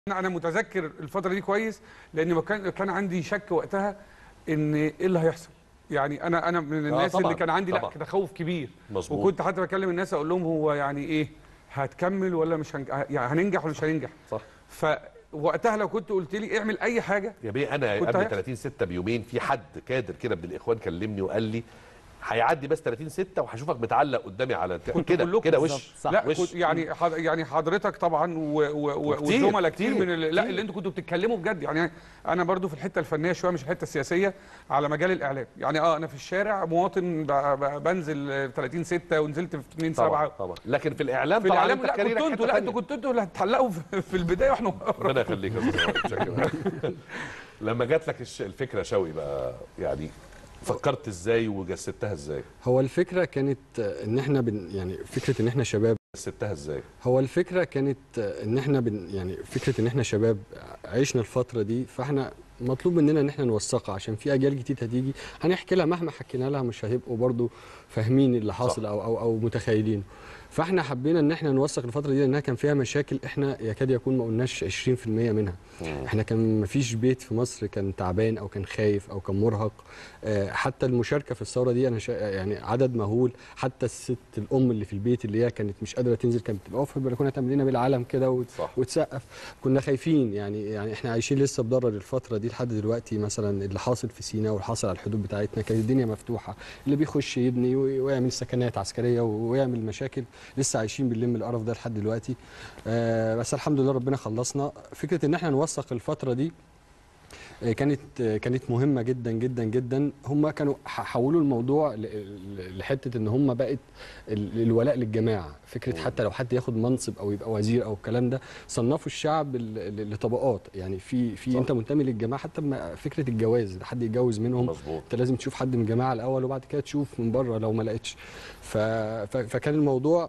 انا انا متذكر الفتره دي كويس لان ما كان كان عندي شك وقتها ان ايه اللي هيحصل يعني انا انا من الناس طبعاً، اللي كان عندي لا طبعاً. تخوف كبير مظبوط. وكنت حتى بكلم الناس اقول لهم هو يعني ايه هتكمل ولا مش هنج... يعني هننجح ولا مش هننجح صح فوقتها لو كنت قلت لي اعمل اي حاجه يا بيه انا كنت قبل هيحصل. 30 6 بيومين في حد كادر كده من الاخوان كلمني وقال لي هيعدي بس 30 6 وهشوفك متعلق قدامي على الت- كنت كده كلكم كده بالظبط. وش صح. لا وش كنت يعني حض... يعني حضرتك طبعا و... و... و... وكتير، والزملاء كتير كتير، من ال... لا كتير. اللي انتوا كنتوا بتتكلموا بجد يعني انا برضو في الحته الفنيه شويه مش الحته السياسيه على مجال الاعلام يعني اه انا في الشارع مواطن ب... ب... بنزل 30 6 ونزلت في 2 طبعا 7 طبعا لكن في الاعلام في طبعا الاعلام انت لا كاريرك كنتوا انتوا حتة لا انتوا تانية. كنتوا انتوا اللي هتحلقوا في في البدايه واحنا ورا. ربنا يخليك يا أستاذ شكرا لما جات لك الش- الفكره شوقي بقى يعني فكرت ازاي وجسدتها ازاي هو الفكره كانت ان احنا بن يعني فكره ان احنا شباب جسدتها ازاي هو الفكره كانت ان احنا بن يعني فكره ان احنا شباب عشنا الفتره دي فاحنا مطلوب مننا ان احنا نوثقها عشان في اجيال جديده هتيجي هنحكي لها مهما حكينا لها مش هيبقوا برضو فاهمين اللي حاصل صح. او او او متخيلينه فاحنا حبينا ان احنا نوثق الفتره دي لانها كان فيها مشاكل احنا يكاد يكون ما قلناش 20% منها احنا كان ما فيش بيت في مصر كان تعبان او كان خايف او كان مرهق آه، حتى المشاركه في الثوره دي انا شا... يعني عدد مهول حتى الست الام اللي في البيت اللي هي كانت مش قادره تنزل كانت بتبقى واقفه في البلكونه تعمل لنا بالعلم كده وت... صح. وتسقف كنا خايفين يعني يعني احنا عايشين لسه بضرر الفتره دي لحد دلوقتي مثلا اللي حاصل في سيناء واللي حاصل على الحدود بتاعتنا كانت الدنيا مفتوحه اللي بيخش يبني وي- ويعمل سكنات عسكريه ويعمل مشاكل لسه عايشين باللم القرف ده لحد دلوقتي آه بس الحمد لله ربنا خلصنا فكره ان احنا نوثق الفتره دي آه، كانت آه، كانت مهمه جدا جدا جدا هم كانوا ح- حولوا الموضوع ل- ل- لحته ان هم بقت ال- الولاء للجماعه فكره حتى لو حد ياخد منصب او يبقى وزير او الكلام ده صنفوا الشعب ل- ل- لطبقات يعني في في صح. انت منتمي للجماعه حتى بما- فكره الجواز حد يتجوز منهم مظبوط انت لازم تشوف حد من الجماعه الاول وبعد كده تشوف من بره لو ما لقيتش ف... ف... فكان الموضوع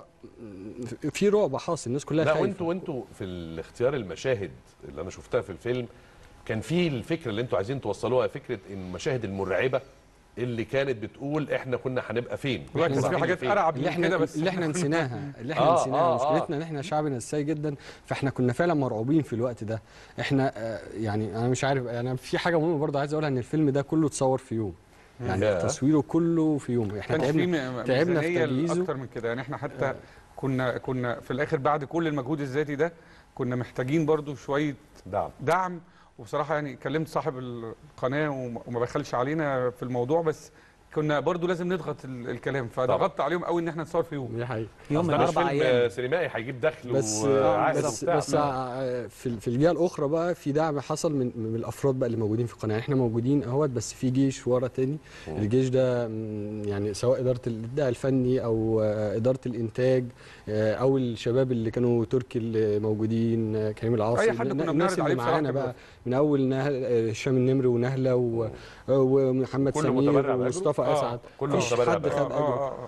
في رعب حاصل الناس كلها لا خايفة. وانتوا وانتوا في الاختيار المشاهد اللي انا شفتها في الفيلم كان في الفكره اللي انتوا عايزين توصلوها فكره ان المشاهد المرعبه اللي كانت بتقول احنا كنا هنبقى فين لا كان في رايحين حاجات فين؟ ارعب اللي من احنا كده بس اللي احنا نسيناها اللي احنا آه، نسيناها آه، آه. مشكلتنا ان احنا شعب نساي جدا فاحنا كنا فعلا مرعوبين في الوقت ده احنا آه، يعني انا مش عارف انا في حاجه مهمه برضه عايز اقولها ان الفيلم ده كله اتصور في يوم يعني ياه. تصويره كله في يوم احنا كانش في تعبنا م- تعبنا في ميزانية تجهيزه. اكتر من كده يعني احنا حتى كنا كنا في الاخر بعد كل المجهود الذاتي ده كنا محتاجين برضو شويه دعم دعم وبصراحه يعني كلمت صاحب القناه وما وما بخلش علينا في الموضوع بس كنا برضو لازم نضغط ال- الكلام فضغطت عليهم قوي ان احنا نصور في يوم دي حقيقه يوم من أصل ده مش اربع فيلم ايام سينمائي هيجيب دخل بس وعائد بس وبتاع. بس آه، في في الجهه الاخرى بقى في دعم حصل من من الافراد بقى اللي موجودين في القناه يعني احنا موجودين اهوت بس في جيش ورا تاني الجيش ده مم، يعني سواء اداره الابداع الفني او آه، اداره الانتاج آه، او الشباب اللي كانوا تركي اللي موجودين آه، كريم العاصي أي حد كنا الناس بنعرض اللي عليه بصراحة معانا كان بقى موافق. من اول نهل آه، هشام النمر ونهله و- ومحمد كله سمير متبرع بأجره؟ ومصطفى آه، اسعد كله مفيش متبرع حد بأجره. خد آه، اجره آه، آه.